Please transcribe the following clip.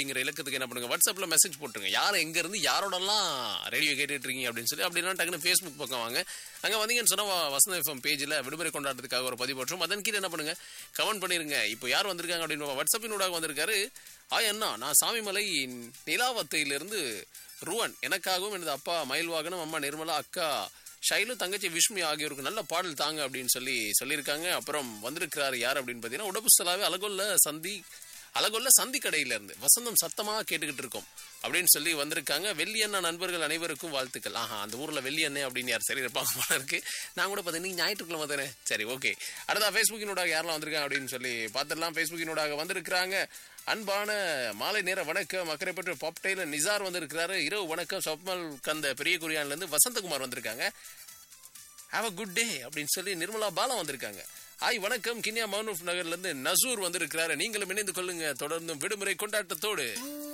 அப்படிங்கிற இலக்கத்துக்கு என்ன பண்ணுங்க வாட்ஸ்அப்ல மெசேஜ் போட்டுருங்க யார் எங்க இருந்து யாரோடலாம் ரேடியோ கேட்டுட்டு இருக்கீங்க அப்படின்னு சொல்லி அப்படின்னா டக்குனு ஃபேஸ்புக் பக்கம் வாங்க அங்க வந்தீங்கன்னு சொன்னா வ- வசந்த எஃப்எம் பேஜ்ல விடுமுறை கொண்டாடுறதுக்காக ஒரு பதிவு போட்டுரும் அதன் கீழே என்ன பண்ணுங்க கமெண்ட் பண்ணிருங்க இப்போ யார் வந்திருக்காங்க அப்படின்னு வாட்ஸ்அப்பினூடாக வந்திருக்காரு ஆ அண்ணா நான் சாமிமலை நிலாவத்தையிலிருந்து ருவன் எனக்காகவும் எனது அப்பா மயில்வாகனம் அம்மா நிர்மலா அக்கா ஷைலு தங்கச்சி விஷ்மி ஆகியோருக்கு நல்ல பாடல் தாங்க அப்படின்னு சொல்லி சொல்லியிருக்காங்க அப்புறம் வந்திருக்கிறாரு யார் அப்படின்னு பார்த்தீங்கன்னா உடப்புஸ்தலாவே அலகொல்ல சந்தி அலகொல்ல சந்தி கடையில இருந்து வசந்தம் சத்தமா கேட்டுக்கிட்டு இருக்கோம் அப்படின்னு சொல்லி வந்திருக்காங்க வெள்ளியண்ணா நண்பர்கள் அனைவருக்கும் வாழ்த்துக்கள் ஆஹா அந்த ஊர்ல வெள்ளியண்ணே அப்படின்னு யார் சரி இருப்பாங்க போல இருக்கு நான் கூட பார்த்தேன் நீங்க ஞாயிற்றுக்கிழமை தானே சரி ஓகே அடுத்தா ஃபேஸ்புக்கினூடாக யாரெல்லாம் வந்திருக்காங்க அப்படின்னு சொல்லி பார்த்துடலாம் ஃபேஸ்புக்கினூடாக வந்திருக்கிறாங்க அன்பான மாலை நேர வணக்கம் அக்கறைப்பட்டு பாப்டைல நிசார் வந்திருக்கிறாரு இரவு வணக்கம் சொப்மல் கந்த பெரிய குறியான்ல இருந்து வசந்தகுமார் வந்திருக்காங்க ஹாவ் அ குட் டே அப்படின்னு சொல்லி நிர்மலா பாலா வந்திருக்காங்க ஹாய் வணக்கம் கினியா மௌனூப் நகர்ல இருந்து நசூர் வந்திருக்கிறாரு நீங்களும் இணைந்து கொள்ளுங்க தொடர்ந்தும் விடுமுறை கொண்டாட்டத்தோடு